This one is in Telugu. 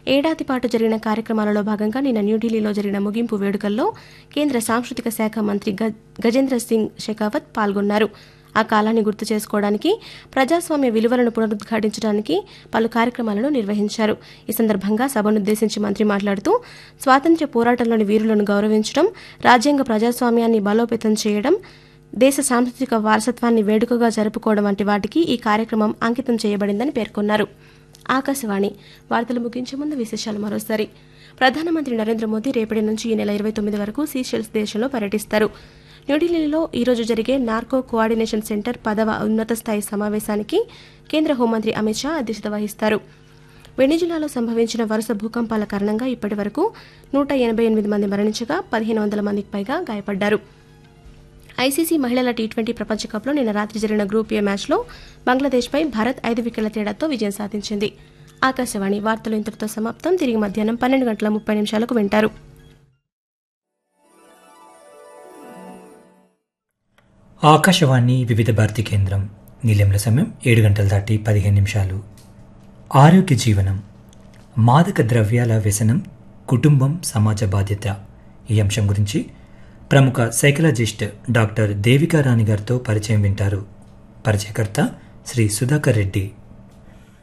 ఏడాది పాటు జరిగిన కార్యక్రమాలలో భాగంగా నిన్న న్యూఢిల్లీలో జరిగిన ముగింపు వేడుకల్లో కేంద్ర సాంస్కృతిక శాఖ మంత్రి గ- గజేంద్ర సింగ్ షెకావత్ పాల్గొన్నారు ఆ కాలాన్ని గుర్తు చేసుకోవడానికి ప్రజాస్వామ్య విలువలను పునరుద్ఘాటించడానికి పలు కార్యక్రమాలను నిర్వహించారు ఈ సందర్భంగా సభనుద్దేశించి మంత్రి మాట్లాడుతూ స్వాతంత్ర్య పోరాటంలోని వీరులను గౌరవించడం రాజ్యాంగ ప్రజాస్వామ్యాన్ని బలోపేతం చేయడం దేశ సాంస్కృతిక వారసత్వాన్ని వేడుకగా జరుపుకోవడం వంటి వాటికి ఈ కార్యక్రమం అంకితం చేయబడిందని పేర్కొన్నారు ఆకాశవాణి వార్తలు ముగించే ముందు విశేషాలు మరోసారి ప్రధానమంత్రి నరేంద్ర మోదీ రేపటి నుంచి ఈ నెల ఇరవై తొమ్మిది వరకు సీషెల్స్ దేశంలో పర్యటిస్తారు న్యూఢిల్లీలో ఈ రోజు జరిగే నార్కో కోఆర్డినేషన్ సెంటర్ పదవ ఉన్నత స్థాయి సమావేశానికి కేంద్ర హోంమంత్రి అమిత్ షా అధ్యక్షత వహిస్తారు వెనిజులాలో సంభవించిన వరుస భూకంపాల కారణంగా ఇప్పటి వరకు నూట ఎనభై ఎనిమిది మంది మరణించగా పదిహేను వందల మందికి పైగా గాయపడ్డారు ఐసీసీ మహిళల టీ ట్వంటీ ప్రపంచ కప్లో నిన్న రాత్రి జరిగిన గ్రూప్ ఏ మ్యాచ్లో బంగ్లాదేశ్పై భారత్ ఐదు వికెట్ల తేడాతో విజయం సాధించింది ఆకాశవాణి వార్తలు ఇంతటితో సమాప్తం తిరిగి మధ్యాహ్నం పన్నెండు గంటల ముప్పై నిమిషాలకు వింటారు ఆకాశవాణి వివిధ భారతి కేంద్రం నీలెంల సమయం ఏడు గంటల దాటి పదిహేను నిమిషాలు ఆరోగ్య జీవనం మాదక ద్రవ్యాల వ్యసనం కుటుంబం సమాజ బాధ్యత ఈ అంశం గురించి ప్రముఖ సైకలాజిస్ట్ డాక్టర్ దేవికా రాణి గారితో పరిచయం వింటారు పరిచయకర్త శ్రీ సుధాకర్ రెడ్డి